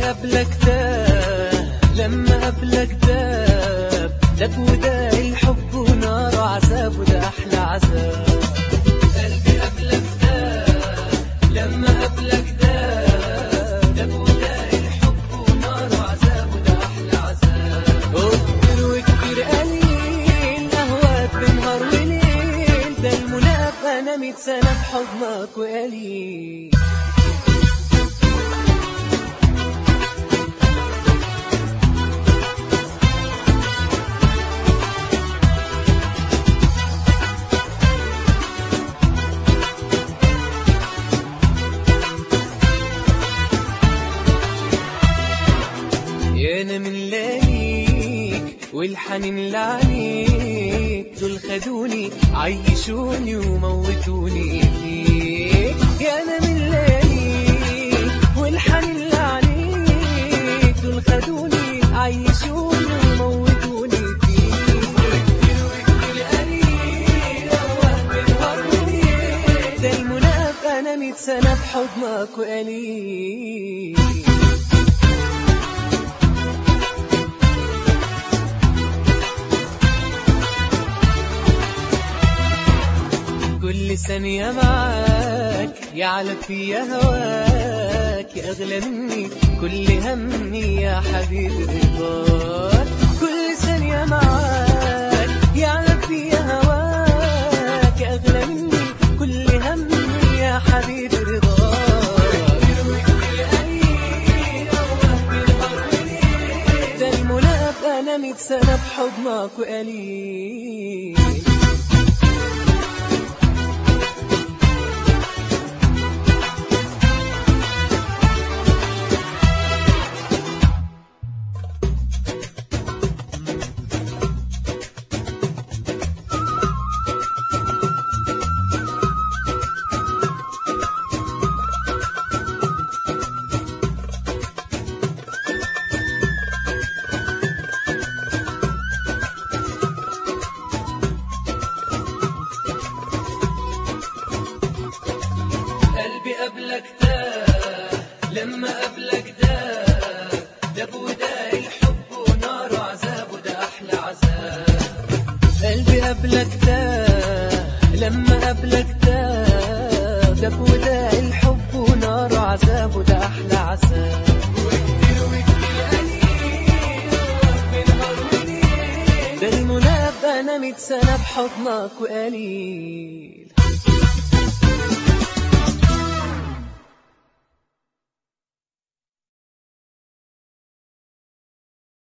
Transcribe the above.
قبلك تاه لما قبلك داب داب وده الحب ونار وعذاب وده أحلى عذاب قلبي قبلك تاه لما قبلك داب داب وده الحب ونار وعذاب وده أحلى عذاب وكتير وكتير قليل أهواك بنهار وليل ده المنافى أنا ميت سنة في حضنك وقليل يانا من ليك والحنين لعنيك دول خدوني عيشوني وموتوني فيك يانا من ليك والحنين لعنيك دول خدوني عيشوني وموتوني فيك كتير وكتير قليل أوقات بنهار وليل ده المنافى أنا ميت سنة في حضنك وقليل كل ثانية معاك يعلى فيا هواك يا أغلى مني كل همي يا حبيبي رضاك كل ثانية معاك يعلى فيا هواك يا أغلى مني كل همي يا حبيبي رضاك ده المنافى أنا ميت سنة في حضنك وقليل قلبي قبلك تاه لما قبلك داه داب وده الحب ونار وعذاب وده أحلى عذاب قلبي قبلك تاه لما قبلك داه داب وده الحب ونار وعذاب وده أحلى عذاب وكتير وكتير قليل بنهار وليل ده المنافى أنا ميت سنة في حضنك وقليل